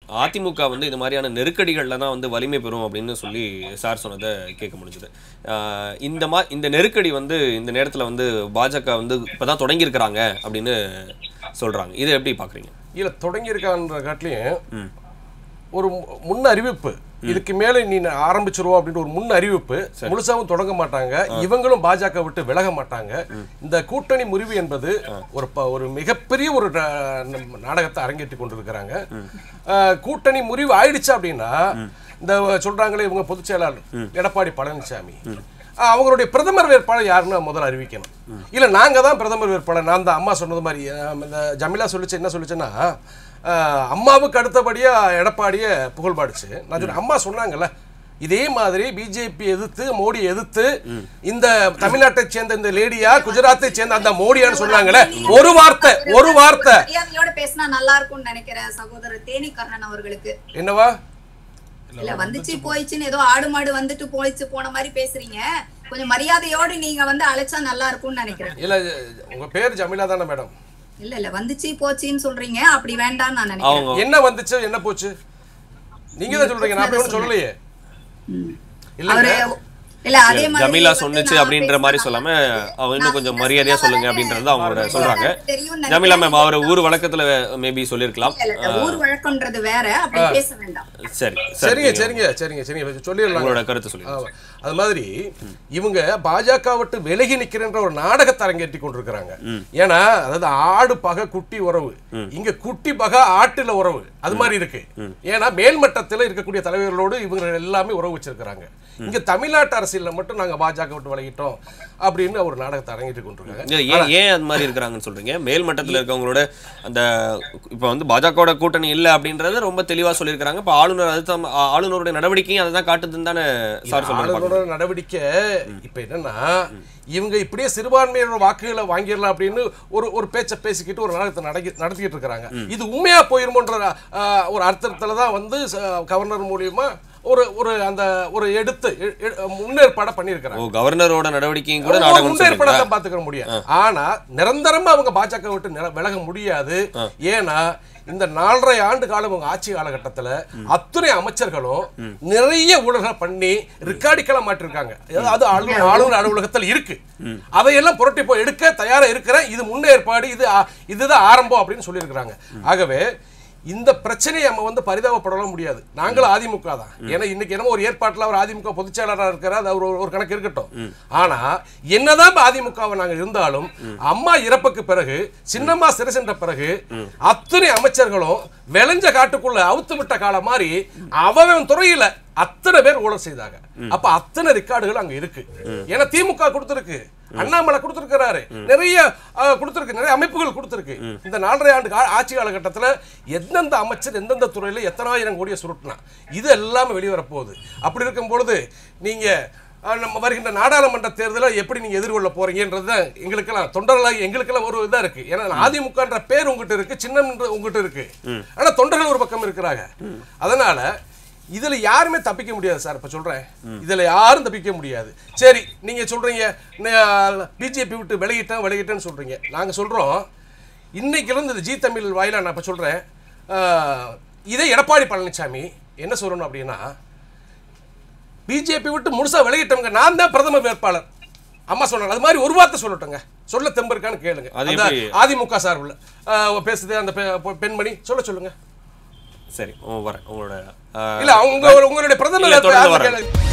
அதிமுக வந்து இது மாதிரியான நெருக்கடிகளில் தான் வந்து வலிமை பெறும் அப்படின்னு சொல்லி சார் சொன்னதை கேட்க முடிஞ்சுது ஆஹ் இந்த மா இந்த நெருக்கடி வந்து இந்த நேரத்தில் வந்து பாஜக வந்து இப்போ தான் தொடங்கியிருக்கிறாங்க அப்படின்னு சொல்கிறாங்க இதை எப்படி பார்க்குறீங்க இல்ல தொடங்கியிருக்கான்ற காட்டிலையும் ஒரு மு- முன் அறிவிப்பு இதுக்கு மேல நீ ஆரம்பிச்சிருவோம் அப்படின்ற ஒரு முன் அறிவிப்பு முழுசாவும் தொடங்க மாட்டாங்க இவங்களும் பாஜக விட்டு விலக மாட்டாங்க இந்த கூட்டணி முறிவு என்பது ஒரு ப- ஒரு மிகப்பெரிய ஒரு நா- நம் நாடகத்தை அரங்கேற்றி கொண்டிருக்கிறாங்க அஹ், கூட்டணி முறிவு ஆயிடுச்சு அப்படின்னா இந்த சொல்றாங்களே இவங்க பொதுச் செயலாளர் எடப்பாடி பழனிசாமி அஹ், அவங்களுடைய பிரதமர் வேட்பாளர் யாருன்னு முதல்ல அறிவிக்கணும் இல்ல நாங்க தான் பிரதமர் வேட்பாளர் நான் தான் அம்மா சொன்னது மாதிரி அஹ், இந்த ஜமிலா சொல்லிச்சு என்ன சொல்லுச்சுன்னா அஹ், அம்மாவுக்கு அடுத்தபடியா எடப்பாடியை புகழ்பாடுச்சு நான் சொன்னேன் அம்மா சொன்னாங்கல்ல இதே மாதிரி பிஜேபி எதிர்த்து மோடி எதிர்த்து இந்த தமிழ்நாட்டை சேர்ந்த இந்த லேடியா குஜராத்தை சேர்ந்த அந்த மோடியான்னு சொன்னாங்களே ஒரு வார்த்தை ஒரு வார்த்தை மரியாதையோட பேசினா நல்லா இருக்கும்னு நினைக்கிறேன் சகோதரர் தேனி கர்ணன் அவர்களுக்கு என்னவா இல்ல வந்துச்சு போயிடுச்சுன்னு ஏதோ ஆடு மாடு வந்துட்டு போயிடுச்சு போன மாதிரி பேசுறீங்க கொஞ்சம் மரியாதையோடு நீங்க வந்து அழைச்சா நல்லா இருக்கும்னு நினைக்கிறேன் இல்ல உங்க பேர் ஜமிலா தானே மேடம் இல்ல இல்ல வந்துச்சு போச்சுன்னு சொல்றீங்க அப்படி வேண்டாம்னு நான் நினைக்கிறேன் அவங்க என்ன வந்துச்சு என்ன போச்சு நீங்க தான் சொல்றீங்க நான் அப்படி ஒண்ணும் சொல்லலையே அவரு இல்ல இல்ல அதே மாதிரி ஜமீலா வந்து சொன்னுச்சு நான் அப்படின்ற மாதிரி பேசினா சொல்லாம அவங்க இன்னும் நான் கொஞ்சம் என்ன மரியாதையா சொல்ல சொல்லுங்க வரேன்னு அப்படின்றது அவங்களோட சொல்றாங்க தெரியும்னு ஜமீலா நினைக்கிறேன். மேம் அவர் ஊர் வழக்கத்துல மேபி சொல்லியிருக்கலாம் இல்ல, இல்ல, ஊர் வழக்கம்ன்றது வேற அப்படி பேச வேண்டாம் சரி சரிங்க சரி சரிங்க சரிங்க சரிங்க சொல்லிடலாம் உங்களோட கருத்து சொல்லி ஆமா. அது மாதிரி இவங்க பாஜக விட்டு விலகி நிக்கிறன்ற ஒரு நாடகத்தை அரங்கேற்றி கொண்டிருக்கிறாங்க ஏன்னா அதாவது ஆடு பகை குட்டி உறவு இங்க குட்டி பகை ஆட்டுல உறவு அது மாதிரி இருக்கு ஏன்னா மேல்மட்டத்துல இருக்கக்கூடிய தலைவர்களோடு இவங்க எல்லாமே உறவு வச்சிருக்கிறாங்க இங்க தமிழ்நாட்டு அரசியல்ல மட்டும் நாங்க பாஜக விட்டு விலகிட்டோம் அப்படின்னு ஒரு நாடகத்தை அரங்கேற்றி கொண்டிருக்காங்க இல்ல, ஏன் ஏன் அது மாதிரி இருக்கிறாங்கன்னு சொல்றீங்க மேல் மட்டத்துல இருக்கவங்களோட அந்த இப்ப வந்து பாஜகவோட கூட்டணி இல்ல அப்படின்றது ரொம்ப தெளிவா சொல்லியிருக்காங்க இப்ப ஆளுநர் அது தான் ஆளுநருடைய நடவடிக்கையும் அதை தான் காட்டுதுன்னு தானே சார் சொல்றாங்க ஆளுநரோட நடவடிக்கை இப்ப என்னன்னா இவங்க இப்படியே சிறுபான்மையோட வாக்குகளை வாங்கிடலாம் அப்படின்னு ஒரு ஒரு பேச்சை பேசிக்கிட்டு ஒரு நாடகத்தை நடக்கி நடத்திக்கிட்டு இருக்கிறாங்க இது உண்மையா போயிருமோன்ற ஆஹ், ஒரு அர்த்தத்துல தான் வந்து ச- கவர்னர் மூலியமா ஒரு ஒரு அந்த ஒரு எடுத்து எ- எ- முன்னேற்பாடை பண்ணியிருக்கிறாங்க ஓ கவர்னரோட நடவடிக்கையும் கூட ஒரு நாடகம் முன்னேற்பாடை சொல்றீங்களா? தான் பாத்துக்க முடியும் ஆனா நிரந்தரமா அவங்க பாஜக விட்டு நில- விலக முடியாது ஏன்னா இந்த நாலரை ஆண்டு காலம் உங்க ஆட்சி காலகட்டத்துல அத்தனை அமைச்சர்களும் நிறைய ஊழல்கள் பண்ணி ரெக்கார்டிக்கெல்லாம் மாட்டிருக்காங்க அதாவது ஆளுநர் ஆளுநர் அலுவலகத்தில் இருக்கு அதையெல்லாம் புரட்டி போய் எடுக்க தயாரா இருக்கிறேன் இது முன்னேற்பாடு இது ஆ- இதுதான் ஆரம்பம் அப்படின்னு சொல்லியிருக்கிறாங்க ஆகவே இந்த பிரச்சனையை நம்ம வந்து பரிதாபப்படலாம் முடியாது நாங்களும் அதிமுக தான் ஏன்னா இன்னைக்கு என்னமோ ஒரு ஏற்பாட்டில் அவர் அதிமுக பொதுச் செயலாளராக இருக்கிறார் அது ஒரு ஒரு கணக்கு இருக்கட்டும் ஆனா என்னதான் இப்ப அதிமுகவை நாங்க இருந்தாலும் அம்மா இறப்புக்கு பிறகு சின்னம்மா சிறை சென்ற பிறகு அத்தனை அமைச்சர்களும் விளைஞ்ச காட்டுக்குள்ள அவுத்து விட்ட காலம் மாதிரி அவன் துறையில அத்தனை பேர் ஊழல் செய்தாங்க அப்ப அத்தனை ரெக்கார்டுகள் அங்க இருக்கு ஏன்னா திமுக கொடுத்திருக்கு அண்ணாமலை கொடுத்திருக்கிறாரு நிறைய அஹ், கொடுத்திருக்கு நிறைய அமைப்புகள் கொடுத்திருக்கு இந்த நாலரை ஆண்டு கா- ஆட்சி காலகட்டத்துல எந்தெந்த அமைச்சர் எந்தெந்த துறையில எத்தனாயிரம் கோடியை சுருட்டினா இது எல்லாமே வெளிவர போகுது அப்படி இருக்கும் பொழுது நீங்க அஹ், நம்ம வருகின்ற நாடாளுமன்ற தேர்தலை எப்படி நீங்க எதிர்கொள்ள போறீங்கன்றது தான் எங்களுக்கெல்லாம் தொண்டர்களாக எங்களுக்கெல்லாம் ஒரு இதா இருக்கு ஏன்னா அதிமுகன்ற பேர் உங்ககிட்ட இருக்கு சின்னம் உங்ககிட்ட இருக்கு ஆனா தொண்டர்கள் ஒரு பக்கம் இருக்கிறாங்க அதனால இதுல யாருமே தப்பிக்க முடியாது சார் இப்ப சொல்றேன் இதுல யாரும் தப்பிக்க முடியாது சரி நீங்க சொல்றீங்க பிஜேபி விட்டு விலகிட்டேன் விலகிட்டேன்னு சொல்றீங்க நாங்க சொல்றோம் இன்னைக்கு இருந்து இந்த ஜி தமிழ் வாயிலா நான் இப்ப சொல்றேன் ஆஹ், இதே எடப்பாடி பழனிசாமி என்ன சொல்லணும் அப்படின்னா பிஜேபி விட்டு முழுசா விலகிட்டவங்க நான் தான் பிரதமர் வேட்பாளர் அம்மா சொன்னாங்க அது மாதிரி ஒரு வார்த்தை சொல்லட்டுங்க சொல்ல தெம்பு இருக்கான்னு கேளுங்க அது அந்த எப்படி? அதிமுக சார்பில் ஆஹ், பேசுது அந்த பெ- பெண்மணி சொல்ல சொல்லுங்க சரி ஓ, வரேன் உங்களோட ஆஹ், இல்ல அவங்க உங்களுடைய பிரதமர் இல்ல, தொடர்ந்து யாருன்னு வரேன். கேளுங்க